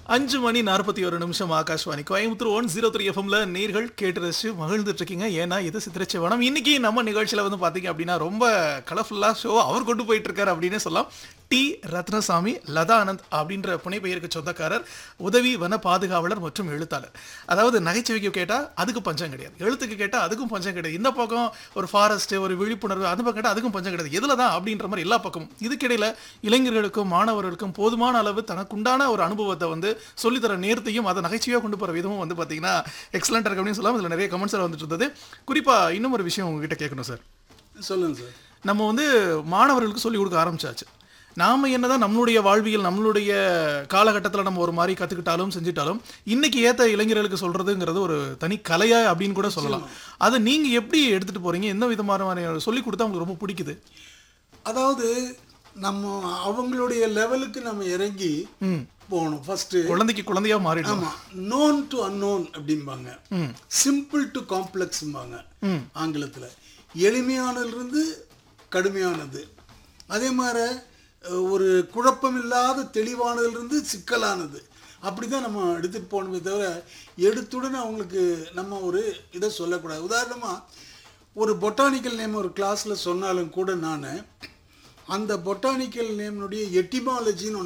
அஞ்சு மணி நாற்பத்தி ஒரு நிமிஷம் Akashvani Coimbatore one zero three எஃப்எம்ல நேர்கள் கேட்டு ரசிச்சு மகிழ்ந்துட்டு இருக்கீங்க ஏன்னா இது சித்திரச்சிவனம் இன்னைக்கு நம்ம நிகழ்ச்சியில வந்து பாத்தீங்க அப்படின்னா ரொம்ப கலர்ஃபுல்லா ஷோ அவர் கொண்டு போயிட்டு இருக்காரு அப்படின்னு சொல்லலாம் டி ரத்னசாமி லதா ஆனந்த் அப்படின்ற புனைப்பெயருக்கு சொந்தக்காரர் உதவி வன பாதுகாவலர் மற்றும் எழுத்தாளர் அதாவது நகைச்சுவைக்கு கேட்டா அதுக்கு பஞ்சம் கிடையாது எழுத்துக்கு கேட்டா அதுக்கும் பஞ்சம் கிடையாது இந்த பக்கம் ஒரு ஃபாரஸ்ட் ஒரு விழிப்புணர்வு அது பக்கம் கேட்டா அதுக்கும் பஞ்சம் கிடையாது எதுல தான் அப்படின்ற மாதிரி எல்லா பக்கமும் இதுக்கிடையில இளைஞர்களுக்கும் மாணவர்களுக்கும் போதுமான அளவு தனக்குண்டான ஒரு அனுபவத்தை வந்து சொல்லித்தர நேர்த்தையும் அதை நகைச்சுவையாக கொண்டு போகிற விதமும் வந்து பார்த்தீங்கன்னா எக்ஸலண்ட் இருக்கு அப்படின்னு சொல்லலாம் இதில் நிறைய கமெண்ட்ஸ் வந்துட்டு இருந்தது குறிப்பாக இன்னும் ஒரு விஷயம் உங்ககிட்ட கேட்கணும் சார் சொல்லுங்க சார் நம்ம வந்து மாணவர்களுக்கு சொல்லிக் கொடுக்க ஆரம்பிச்சாச்சு நாம என்னதான் நம்மளுடைய வாழ்வியல் நம்மளுடைய காலகட்டத்தில் நம்ம ஒரு மாதிரி கற்றுக்கிட்டாலும் செஞ்சுட்டாலும் இன்னைக்கு ஏற்ற இளைஞர்களுக்கு சொல்றதுங்கிறது ஒரு தனி கலையா அப்படின்னு கூட சொல்லலாம் அதை நீங்கள் எப்படி எடுத்துகிட்டு போறீங்க எந்த விதமான சொல்லி கொடுத்தா உங்களுக்கு ரொம்ப பிடிக்குது அதாவது நம்ம அவங்களுடைய லெவலுக்கு நம்ம இறங்கி போகணும் ஃபர்ஸ்ட் குழந்தைக்கு குழந்தையா மாறிடும் ஆமா நோன் டு அன்னோன் அப்படிம்பாங்க சிம்பிள் டு காம்ப்ளெக்ஸ்ம்பாங்க ஆங்கிலத்துல எளிமையானதுலேருந்து கடுமையானது அதே மாதிரி அஹ், ஒரு குழப்பமில்லாத தெளிவானதுலேருந்து சிக்கலானது அப்படி தான் நம்ம எடுத்துகிட்டு போகணுமே தவிர எடுத்துடன் அவங்களுக்கு நம்ம ஒரு இதை சொல்லக்கூடாது உதாரணமாக ஒரு பொட்டானிக்கல் நேம் ஒரு கிளாஸில் சொன்னாலும் கூட நான் அந்த பொட்டானிக்கல் நேம்னுடைய எட்டிமாலஜின்னு